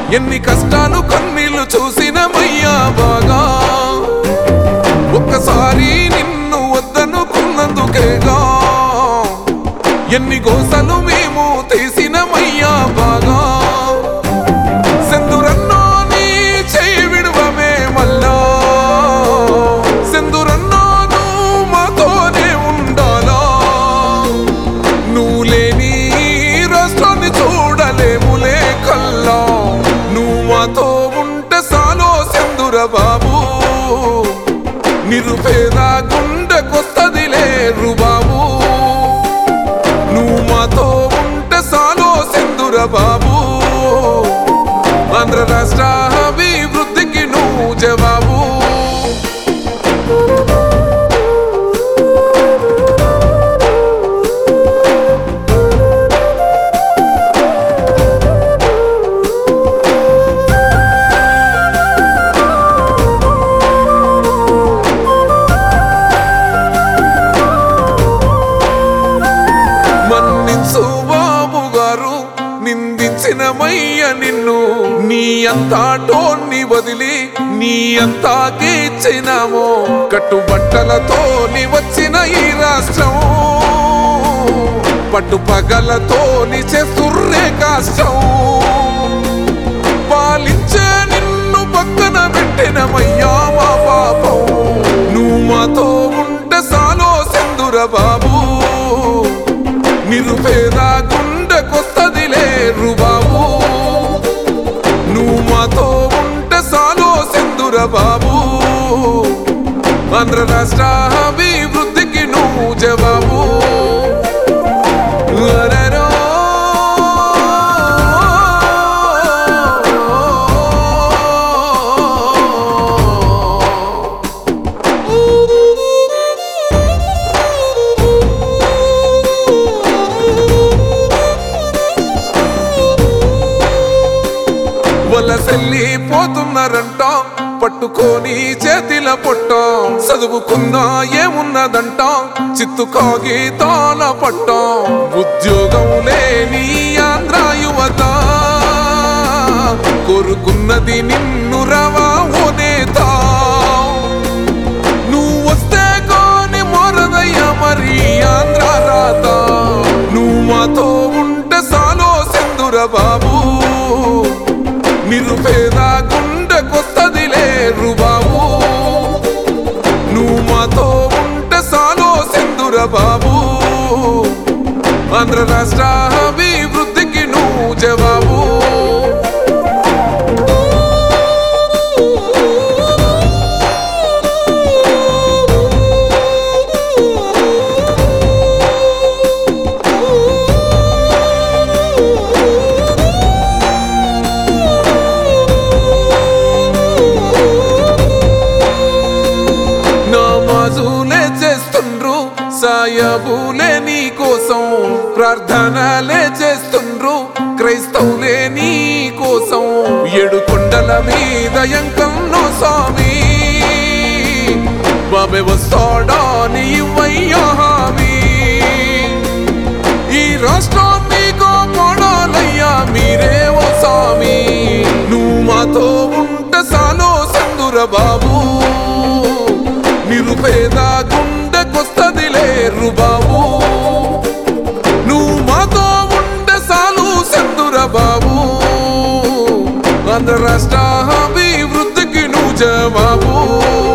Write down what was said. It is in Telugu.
ఎన్ని కష్టాలు కన్నీళ్లు చూసినమయ్యా బాగా ఒక్కసారి నిన్ను వద్దనుకున్నందుకేగా ఎన్ని గోసలు మేము తీసినమయ్యా బాగా సెందురన్నో నీ చేయి విడువమే మళ్ళా సెందురన్నో నువ్వు మాతోనే ఉండాలా నువ్వు లేని ఈ రాష్ట్రాన్ని చూడలేములే కల్లా నువ్వు మాతో ఉంటే సాలో సెందుర బాబు నిరుపేద గుండెకొస్తదిలే రుబాబు నువ్వు మాతో ఉంటే సాలో సెందుర బాబు ఆంధ్ర రాష్ట్ర అభివృద్ధికి నువ్వు జవాబు మన్నించు బాబు గారు నిందించిన మయ్య నిన్ను నీ అంతా టోన్ని వదిలి నీ అంతా గీచినామో కట్టుబట్టలతో నీ వచ్చిన ఈ రాష్ట్రం పట్టు పగలతో నీ చేస్తుర్రే కష్టం పాలించే నిన్ను పక్కన పెట్టినమయ్యా మా పాపం నువ్వు మాతో ఉంటే సాలో సెందుర బాబు నిరుపేద గుండెకొస్తదిలే రుబాబు నువ్వు మాతో ఉంటే సాలో సెందుర బాబు ఆంధ్ర రాష్ట్ర అభివృద్ధికి నువ్వు జవాబు అరెరో. వలసెళ్ళిపోతున్నారంట పట్టుకొని చేతిల పొట్ట చదువుకున్నా ఏమున్నదంట చిత్తు కాగితాల పట్ట ఉద్యోగం లేని ఆంధ్ర యువత కోరుకున్నది నిన్ను రవా ఓ నేత నువ్వు వస్తే కాని మారదయ్యా మరి ఆంధ్ర రాత నువ్వు మాతో ఉంటే సాలో సెందుర బాబు నిరుపేద గుండెకొస్తదిలే రుబాబు నువ్వు మాతో ఉంటే సాలో సెందుర బాబు ఆంధ్ర రాష్ట్ర అభివృద్ధికి నువ్వు జవాబు నమాజులే చేస్తుండ్రు సాయబులే నీ కోసం ప్రార్థనలే చేస్తుండ్రు క్రైస్తవులే నీ కోసం ఏడు కొండల మీద ఎంకన్నో స్వామి బాబే వస్తాడా నీ ఇవ్వయ్యా హామీ ఈ రాష్ట్రాన్ని కాపాడాలయ్యా మీరే ఓ స్వామి నువ్వు మాతో ఉంటే సాలో సందుర బాబు నిరుపేద గుండెకొస్తదిలే రుబాబు నువ్వు మాతో ఉంటే సాలు సందుర బాబు ఆంధ్ర రాష్ట్ర అభివృద్ధికి నువ్వు జవాబు